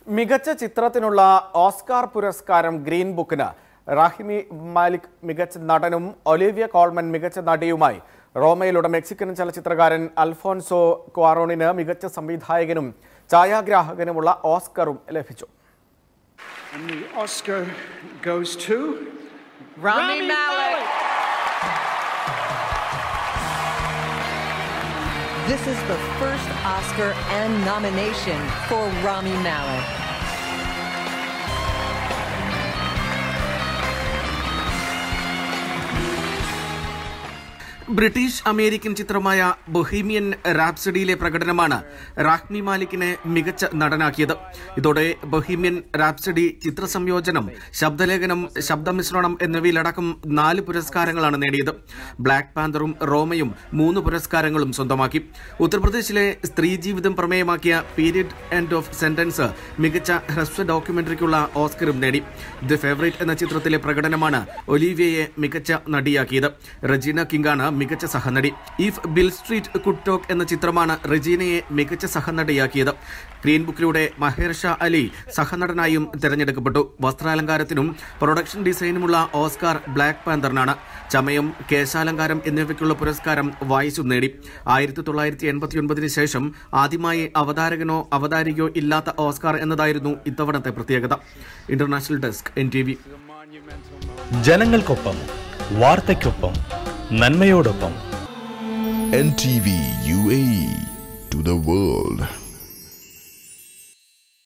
മികച്ച ചിത്രത്തിനുള്ള ഓസ്കാർ പുരസ്കാരം ഗ്രീൻ ബുക്കിന് റാഹിമി മാലിക് മികച്ച നടനും ഒലിവിയ കോൾമൻ മികച്ച നടിയുമായി റോമയിലുള്ള മെക്സിക്കൻ ചലച്ചിത്രകാരൻ അൽഫോൻസോ ക്വാറോണിന് മികച്ച സംവിധായകനും ഛായാഗ്രാഹകനുമുള്ള ഓസ്കറും ലഭിച്ചു And the Oscar goes to Rami Malek. This is the first Oscar and nomination for Rami Malek. British American ചിത്രമായ ബൊഹീമിയൻ റാപ്സഡിയിലെ പ്രകടനമാണ് റാഹ്മി മാലിക്കിനെ മികച്ച നടനാക്കിയത് ഇതോടെ ബൊഹീമിയൻ റാപ്സഡി ചിത്രസംയോജനം ശബ്ദലേഖനം ശബ്ദമിശ്രണം എന്നിവയിലടക്കം നാല് പുരസ്കാരങ്ങളാണ് നേടിയത് ബ്ലാക്ക് പാന്തറും റോമയും മൂന്ന് പുരസ്കാരങ്ങളും സ്വന്തമാക്കി ഉത്തർപ്രദേശിലെ സ്ത്രീ ജീവിതം പ്രമേയമാക്കിയ പീരിയഡ് എൻഡ് ഓഫ് സെന്റൻസ് മികച്ച ഹ്രസ്വ ഡോക്യുമെന്ററിക്കുള്ള ഓസ്കറും നേടി ദി ഫേവറേറ്റ് എന്ന ചിത്രത്തിലെ പ്രകടനമാണ് ഒലീവിയയെ മികച്ച നടിയാക്കിയത് റജീന കിങ്കാണ് മികച്ച സഹനടി if Beale street could talk എന്ന ചിത്രമാണ് റജീനയെ മികച്ച സഹനടിയാക്കിയത് ഗ്രീൻ ബുക്കിലൂടെ മഹേർ ഷാ അലി സഹനടനായും തെരഞ്ഞെടുക്കപ്പെട്ടു വസ്ത്രാലങ്കാരത്തിനും പ്രൊഡക്ഷൻ ഡിസൈനുമുള്ള ഓസ്കാർ ബ്ലാക്ക് പാന്തറിനാണ് ചമയം കേശാലങ്കാരം എന്നിവയ്ക്കുള്ള പുരസ്കാരം വായിച്ചു നേടി ആയിരത്തി തൊള്ളായിരത്തി എൺപത്തിയൊൻപതിന് ശേഷം ആദ്യമായി അവതാരകനോ അവതാരികയോ ഇല്ലാത്ത ഓസ്കാർ എന്നതായിരുന്നു ഇത്തവണത്തെ പ്രത്യേകത international desk N T V ജനങ്ങൾക്കൊപ്പം വാർത്തയ്ക്കൊപ്പം നന്മയോടൊപ്പം NTV UAE to the world.